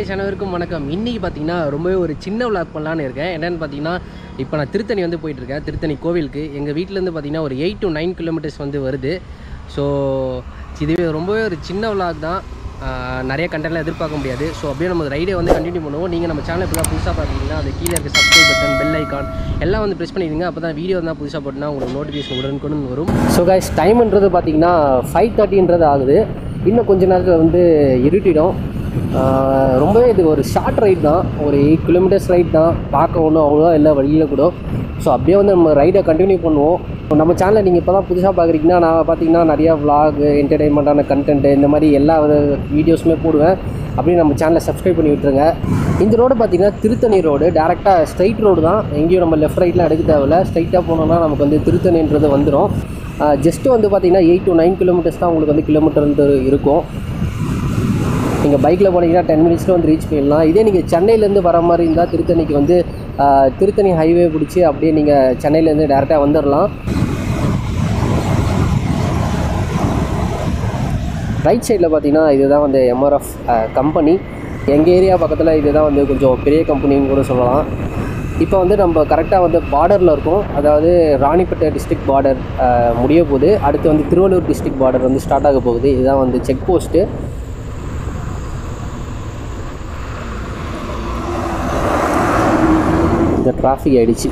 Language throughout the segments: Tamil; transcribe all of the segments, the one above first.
guys அனைவருக்கும் வணக்கம் இன்றைக்கி பார்த்தீங்கன்னா ரொம்பவே ஒரு சின்ன விளாக் பண்ணலான்னு இருக்கேன் என்னென்னு பார்த்தீங்கன்னா இப்போ நான் திருத்தணி வந்து போயிட்டுருக்கேன் திருத்தணி கோவிலுக்கு எங்கள் வீட்டிலேருந்து பார்த்தீங்கன்னா ஒரு எயிட் டு நைன் கிலோமீட்டர்ஸ் வந்து வருது ஸோ இதுவே ரொம்பவே ஒரு சின்ன விளாக் தான் ஆஹ் நிறைய கண்டென்ட்லாம் எதிர்பார்க்க முடியாது ஸோ அப்படியே நம்ம ரைடை வந்து கண்டினியூ பண்ணுவோம் நீங்கள் நம்ம சேனல் இப்போ தான் புதுசாக பார்த்தீங்கன்னா அது கீழே இருக்க சப்ஸ்கிரைப் பட்டன் பெல் ஐக்கான் எல்லாம் வந்து ப்ரெஸ் பண்ணிடுங்க அப்போ தான் வீடியோ தான் புதுசாக போட்டுனா உங்களுக்கு நோட்டிஃபிகேஷன் உடனுக்குடன் வரும் ஸோ கைஸ் டைம்ன்றது பார்த்தீங்கன்னா ஃபைவ் தேர்ட்டின்றது ஆகுது இன்னும் கொஞ்ச நேரத்தில் வந்து இருட்டிடும் ஆஹ் ரொம்பவே இது ஒரு ஷார்ட் ரைட் தான் ஒரு எயிட் கிலோமீட்டர்ஸ் ரைட் தான் பார்க்க ஒன்றும் அவ்வளோவா இல்லை வழியில் கூட ஸோ அப்படியே வந்து நம்ம ரைடை கண்டினியூ பண்ணுவோம் இப்போ நம்ம சேனலை நீங்கள் இப்போ தான் புதுசாக பார்க்குறீங்கன்னா நான் பார்த்தீங்கன்னா நிறையா vlog என்டர்டைன்மெண்ட்டான கண்டென்ட் இந்த மாதிரி எல்லா வீடியோஸுமே போடுவேன் அப்படியே நம்ம சேனலை சப்ஸ்கிரைப் பண்ணி விட்டுருங்க இந்த ரோடு பார்த்தீங்கன்னா திருத்தணி ரோடு டேரெக்டாக ஸ்ட்ரைட் ரோடு தான் எங்கேயும் நம்ம லெஃப்ட் ரைட்லாம் எடுக்க தேவையில்ல ஸ்ட்ரைட்டாக போனோம்னா நமக்கு வந்து திருத்தணின்றது வந்துடும் ஜஸ்ட்டு வந்து பார்த்தீங்கன்னா எயிட் டு நைன் கிலோமீட்டர்ஸ் தான் உங்களுக்கு வந்து கிலோமீட்டர் வந்து இருக்கும் நீங்கள் பைக்கில் போனீங்கன்னா டென் மினிட்ஸில் வந்து ரீச் பண்ணிடலாம் இதே நீங்கள் சென்னையிலேருந்து வர மாதிரி இருந்தால் திருத்தணிக்கு வந்து ஆஹ், திருத்தணி ஹைவே பிடிச்சி அப்படியே நீங்கள் சென்னையிலேருந்து டேரெக்டாக வந்துடலாம் ரைட் சைடில் பார்த்தீங்கன்னா இதுதான் வந்து எம்ஆர்எஃப் கம்பெனி எங்கள் ஏரியா பக்கத்தில் இதுதான் வந்து கொஞ்சம் பெரிய கம்பெனின்னு கூட சொல்லலாம் இப்போ வந்து நம்ம கரெக்டாக வந்து பார்டரில் இருக்கோம் அதாவது ராணிப்பேட்டை டிஸ்ட்ரிக்ட் பார்டர் முடிய போகுது அடுத்து வந்து திருவள்ளூர் டிஸ்ட்ரிக்ட் பார்டர் வந்து ஸ்டார்ட் ஆக போகுது இதுதான் வந்து செக் போஸ்ட்டு இந்த டிராஃபிக் ஆயிடுச்சு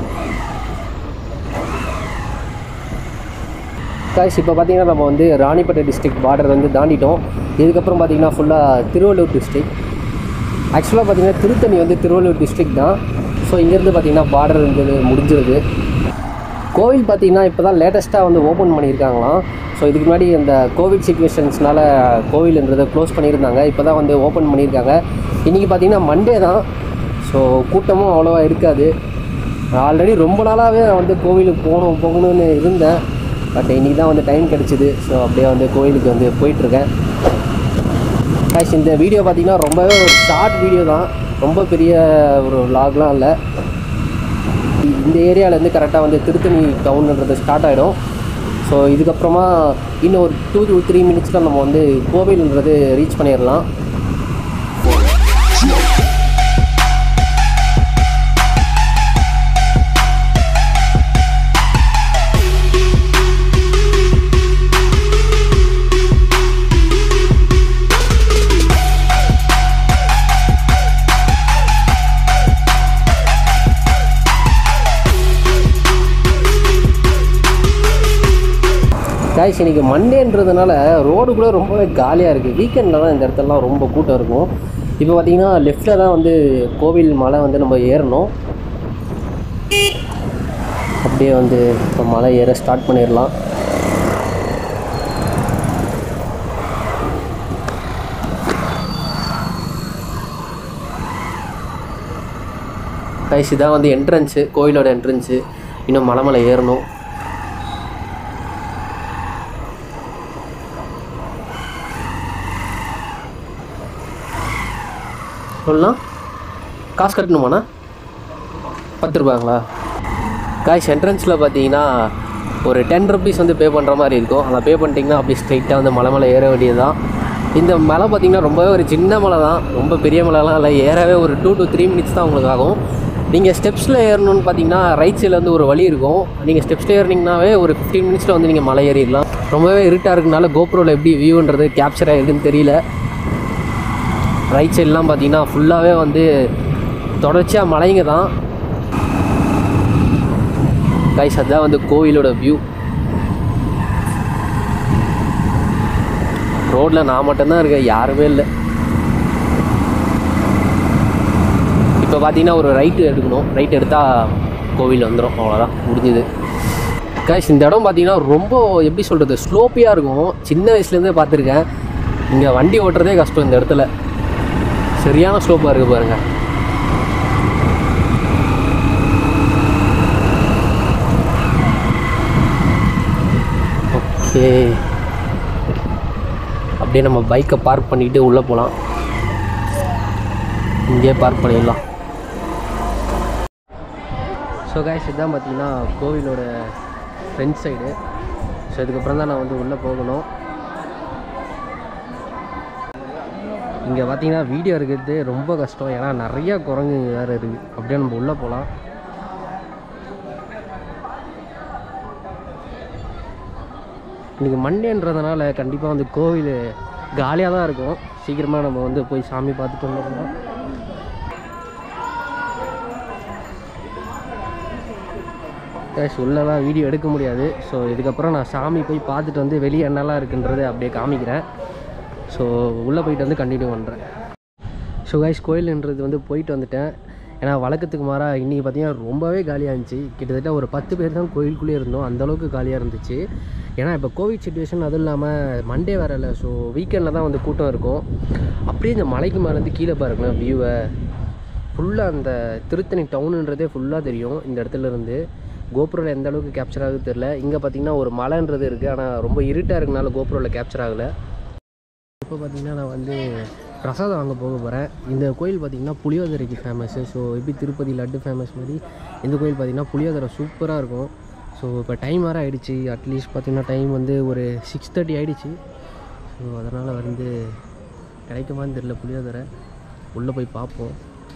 காய்ஸ் இப்போ பார்த்தீங்கன்னா நம்ம வந்து ராணிப்பேட்டை டிஸ்ட்ரிக்ட் பார்டர் வந்து தாண்டிட்டோம் இதுக்கப்புறம் பார்த்தீங்கன்னா ஃபுல்லாக திருவள்ளூர் டிஸ்ட்ரிக்ட் ஆக்சுவலாக பார்த்தீங்கன்னா திருத்தணி வந்து திருவள்ளூர் டிஸ்ட்ரிக்ட் தான் ஸோ இங்கேருந்து பார்த்தீங்கன்னா பார்டர் வந்து முடிஞ்சிருது கோவில் பார்த்தீங்கன்னா இப்போ தான் லேட்டஸ்ட்டாக வந்து ஓப்பன் பண்ணியிருக்காங்களாம் ஸோ இதுக்கு முன்னாடி இந்த கோவிட் சுச்சுவேஷன்ஸ்னால கோவில்ன்றதை க்ளோஸ் பண்ணியிருந்தாங்க இப்போ தான் வந்து ஓப்பன் பண்ணியிருக்காங்க இன்றைக்கி பார்த்தீங்கன்னா மண்டே தான் ஸோ கூட்டமும் அவ்வளோவா இருக்காது ஆல்ரெடி ரொம்ப நாளாகவே நான் வந்து கோவிலுக்கு போகணும் போகணும்னு இருந்தேன் பட் இன்றைக்கி தான் வந்து டைம் கிடச்சிது ஸோ அப்படியே வந்து கோவிலுக்கு வந்து போயிட்டுருக்கேன் guys இந்த வீடியோ பார்த்தீங்கன்னா ரொம்பவே ஒரு ஷார்ட் வீடியோ தான் ரொம்ப பெரிய ஒரு vlogலாம் இல்லை இந்த ஏரியாவிலேருந்து கரெக்டாக வந்து திருத்தணி டவுன்ன்றது ஸ்டார்ட் ஆகிடும் ஸோ இதுக்கப்புறமா இன்னும் ஒரு டூ டூ த்ரீ மினிட்ஸில் நம்ம வந்து கோவில்ன்றது ரீச் பண்ணிடலாம் காய்ஸ் இன்னைக்கு மண்டேன்றதுனால ரோடு கூட ரொம்பவே காலியாக இருக்குது வீக்கெண்டில் தான் இந்த இடத்துலலாம் ரொம்ப கூட்டம் இருக்கும் இப்போ பார்த்தீங்கன்னா லெஃப்ட்டில் தான் வந்து கோவில் மலை வந்து நம்ம ஏறணும் அப்படியே வந்து இப்போ மலை ஏற ஸ்டார்ட் பண்ணிடலாம் கைஸ் இதான் வந்து என்ட்ரன்ஸு கோயிலோட என்ட்ரன்ஸு இன்னும் மலை மலை ஏறணும் சொல்லலாம் காசு கட்டணுமாண்ணா பத்து ரூபாங்களா காய்ஸ் என்ட்ரன்ஸில் பார்த்தீங்கன்னா ஒரு டென் ருபீஸ் வந்து பே பண்ணுற மாதிரி இருக்கும் அதை பே பண்ணிட்டீங்கன்னா அப்படியே ஸ்ட்ரைட்டாக வந்து மலை மலை ஏற வேண்டியது தான் இந்த மலை பார்த்தீங்கன்னா ரொம்பவே ஒரு சின்ன மலை தான் ரொம்ப பெரிய மலைலாம் இல்லை ஏறவே ஒரு டூ to த்ரீ மினிட்ஸ் தான் உங்களுக்கு ஆகும் நீங்கள் ஸ்டெப்ஸில் ஏறணும்னு பார்த்தீங்கன்னா ரைட் சைடில் வந்து ஒரு வழி இருக்கும் நீங்கள் ஸ்டெப்ஸில் ஏறினீங்கனாவே ஒரு ஃபிஃப்டீன் மினிட்ஸில் வந்து நீங்கள் மலை ஏறிடலாம் ரொம்பவே இருட்டாக இருக்கனால கோப்ரோவில் எப்படி வியூன்றது கேப்சர் ஆகிருக்குன்னு தெரியல ரைட் சைட்லாம் பார்த்தீங்கன்னா ஃபுல்லாகவே வந்து தொடர்ச்சியாக மலைங்க தான் கைஸ் அதுதான் வந்து கோவிலோட வியூ ரோட்டில் நான் மட்டும்தான் இருக்கேன் யாருமே இல்லை இப்போ பார்த்தீங்கன்னா ஒரு ரைட்டு எடுக்கணும் ரைட் எடுத்தால் கோவில் வந்துடும் அவ்வளோதான் முடிஞ்சுது கைஸ் இந்த இடம் பார்த்தீங்கன்னா ரொம்ப எப்படி சொல்கிறது ஸ்லோப்பியாக இருக்கும் சின்ன வயசுலேருந்தே பார்த்துருக்கேன் இங்கே வண்டி ஓட்டுறதே கஷ்டம் இந்த இடத்துல சரியான ஸ்லோப்பாக இருக்குது பாருங்க ஓகே அப்படியே நம்ம பைக்கை பார்க் பண்ணிட்டு உள்ளே போகலாம் இங்கேயே பார்க் பண்ணிடலாம் ஸோ கைஸ் இதுதான் பார்த்தீங்கன்னா கோவிலோட ஃப்ரண்ட் சைடு ஸோ இதுக்கப்புறம் தான் நான் வந்து உள்ளே போகணும் இங்கே பார்த்தீங்கன்னா வீடியோ எடுக்கிறது ரொம்ப கஷ்டம் ஏன்னா நிறைய குரங்கு வேறு இருக்குது அப்படியே நம்ம உள்ளே போகலாம் இன்றைக்கி மண்டேன்றதுனால கண்டிப்பாக வந்து கோவில் காலியாக தான் இருக்கும் சீக்கிரமாக நம்ம வந்து போய் சாமி பார்த்துட்டு வந்துடலாம் கேஷ் உள்ளலாம் வீடியோ எடுக்க முடியாது ஸோ இதுக்கப்புறம் நான் சாமி போய் பார்த்துட்டு வந்து வெளியே என்னெல்லாம் இருக்குன்றதை அப்படியே காமிக்கிறேன் ஸோ உள்ளே போயிட்டு வந்து கண்டினியூ பண்ணுறேன் ஸோ கைஸ் கோயில்ன்றது வந்து போயிட்டு வந்துட்டேன் ஏன்னா வழக்கத்துக்கு மாறாக இன்றைக்கி பார்த்தீங்கன்னா ரொம்பவே காலியாக இருந்துச்சு கிட்டத்தட்ட ஒரு பத்து பேர் தான் கோயிலுக்குள்ளே இருந்தோம் அந்தளவுக்கு காலியாக இருந்துச்சு ஏன்னா இப்போ கோவிட் சுச்சுவேஷன் அதுவும் இல்லாமல் மண்டே வேற இல்லை ஸோ வீக்கெண்டில் தான் வந்து கூட்டம் இருக்கும் அப்படியே இந்த மலைக்கு மேலேருந்து கீழே பாருங்களேன் வியூவை ஃபுல்லாக அந்த திருத்தணி டவுனுன்றதே ஃபுல்லாக தெரியும் இந்த இடத்துல இருந்து கோபுரோவில் எந்த அளவுக்கு கேப்சர் ஆகுது தெரில இங்கே பார்த்தீங்கன்னா ஒரு மலைன்றது இருக்குது ஆனால் ரொம்ப இருட்டாக இருக்கனால கோபுரோவில் கேப்சர் ஆகலை இப்போ பார்த்தீங்கன்னா நான் வந்து பிரசாதம் வாங்க போக போகிறேன் இந்த கோயில் பார்த்தீங்கன்னா புளியோதரைக்கு ஃபேமஸ்ஸு ஸோ எப்படி திருப்பதி லட்டு ஃபேமஸ் மாதிரி இந்த கோயில் பார்த்தீங்கன்னா புளியோதரை சூப்பராக இருக்கும் ஸோ இப்போ டைம் வேறு ஆகிடுச்சு அட்லீஸ்ட் பார்த்தீங்கன்னா டைம் வந்து ஒரு சிக்ஸ் தேர்ட்டி ஆகிடுச்சு ஸோ அதனால் வந்து கிடைக்குமான்னு தெரில புளியோதரை உள்ளே போய் பார்ப்போம்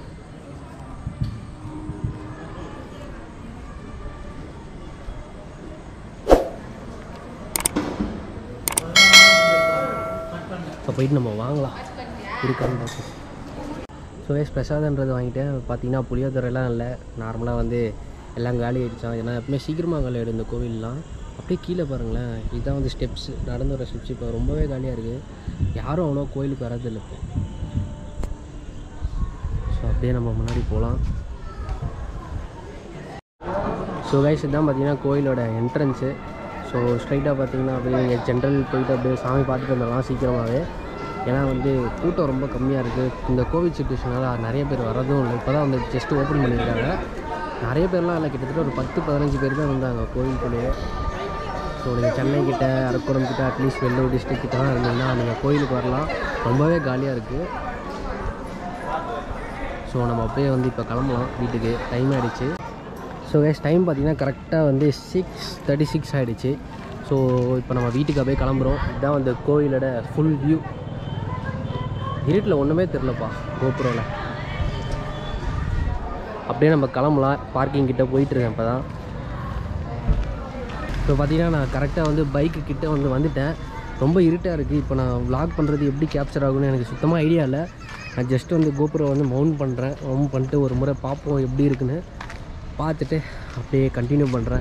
இப்போ போயிட்டு நம்ம வாங்கலாம் இருக்கான்னு பார்ப்போம் ஸோ வேஸ் பிரசாதன்றது வாங்கிட்டேன் பார்த்தீங்கன்னா புளியோதரைலாம் இல்லை நார்மலாக வந்து எல்லாம் காலி ஆகிடுச்சான் ஏன்னா எப்பவுமே சீக்கிரமாக காலி ஆகிடும் இந்த கோவில்லாம் அப்படியே கீழே பாருங்களேன் இதுதான் வந்து ஸ்டெப்ஸ் நடந்து வர ஸ்டெப்ஸ் இப்போ ரொம்பவே காலியாக இருக்குது யாரும் அவ்வளோ கோயிலுக்கு வரதில்லை இப்போ ஸோ அப்படியே நம்ம முன்னாடி போகலாம் ஸோ கைஸ் இதுதான் பார்த்தீங்கன்னா கோயிலோட என்ட்ரன்ஸு ஸோ ஸ்ட்ரைட்டாக பார்த்தீங்கன்னா அப்படியே ஜென்ரல் போயிட்டு அப்படியே சாமி பார்த்துட்டு வந்துடலாம் சீக்கிரமாகவே ஏன்னா வந்து கூட்டம் ரொம்ப கம்மியாக இருக்குது இந்த கோவிட் சுச்சுவேஷனால் நிறைய பேர் வரதும் இல்லை இப்போ தான் வந்து ஜஸ்ட் ஓப்பன் பண்ணியிருக்காங்க நிறைய பேர்லாம் இல்லை கிட்டத்தட்ட ஒரு பத்து பதினஞ்சு பேர் தான் இருந்தாங்க கோயிலுக்குள்ளேயே ஸோ நீங்கள் சென்னை கிட்ட அரக்கோணம் கிட்ட அட்லீஸ்ட் வெள்ளூர் டிஸ்ட்ரிக்ட் கிட்டலாம் இருந்தீங்கன்னா நீங்கள் கோயிலுக்கு வரலாம் ரொம்பவே காலியாக இருக்குது ஸோ நம்ம அப்படியே வந்து இப்போ கிளம்பலாம் வீட்டுக்கு டைம் ஆகிடுச்சு ஸோ கேஸ் டைம் பார்த்தீங்கன்னா கரெக்டாக வந்து சிக்ஸ் தேர்ட்டி சிக்ஸ் ஆகிடுச்சு ஸோ இப்போ நம்ம வீட்டுக்கு அப்படியே கிளம்புறோம் இதுதான் வந்து கோயிலோட ஃபுல் வியூ இருட்டில் ஒன்றுமே தெரிலப்பா கோபுரோவில் அப்படியே நம்ம கிளம்பலாம் பார்க்கிங் கிட்ட போயிட்டுருக்கேன் இப்போ தான் இப்போ பார்த்தீங்கன்னா நான் கரெக்டாக வந்து பைக்கு கிட்ட வந்து வந்துட்டேன் ரொம்ப இருட்டாக இருக்குது இப்போ நான் vlog பண்ணுறது எப்படி கேப்சர் ஆகும்னு எனக்கு சுத்தமாக ஐடியா இல்லை நான் ஜஸ்ட் வந்து கோபுரம் வந்து மவுண்ட் பண்ணுறேன் மவுண்ட் பண்ணிட்டு ஒரு முறை பார்ப்போம் எப்படி இருக்குன்னு பார்த்துட்டு அப்படியே கண்டினியூ பண்ணுறேன்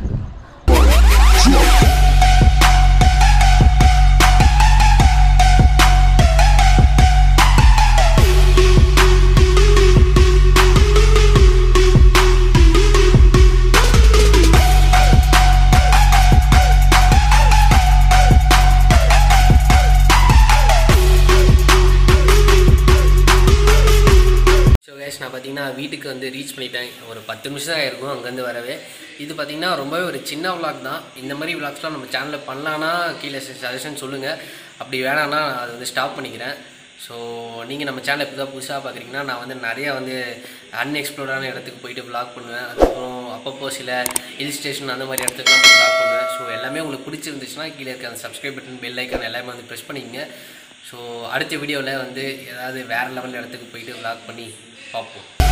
ஸோ கேஷ் நான் பார்த்தீங்கன்னா வீட்டுக்கு வந்து ரீச் பண்ணிட்டேன் ஒரு பத்து நிமிஷம் தான் இருக்கும் அங்கேருந்து வரவே இது பார்த்தீங்கன்னா ரொம்பவே ஒரு சின்ன vlog தான் இந்த மாதிரி விளாக்ஸ்லாம் நம்ம சேனலில் பண்ணலான்னா கீழே சஜஷன் சொல்லுங்கள் அப்படி வேணான்னா அதை வந்து ஸ்டாப் பண்ணிக்கிறேன் ஸோ நீங்கள் நம்ம சேனல் இப்போ தான் புதுசாக பார்க்குறீங்கன்னா நான் வந்து நிறையா வந்து அன்எக்ஸ்ப்ளோர்டான இடத்துக்கு போயிட்டு vlog பண்ணுவேன் அதுக்கப்புறம் அப்பப்போ சில ஹில் ஸ்டேஷன் அந்த மாதிரி இடத்துக்குலாம் போய் vlog பண்ணுவேன் ஸோ எல்லாமே உங்களுக்கு பிடிச்சிருந்துச்சுன்னா கீழே இருக்க அந்த சப்ஸ்கிரைப் பட்டன் பெல் ஐக்கான் எல்லாமே வந்து ப்ரெஸ் பண்ணிக்கங்க ஸோ அடுத்த வீடியோவில் வந்து ஏதாவது வேறு லெவல் இடத்துக்கு போயிட்டு vlog பண்ணி பார்ப்போம்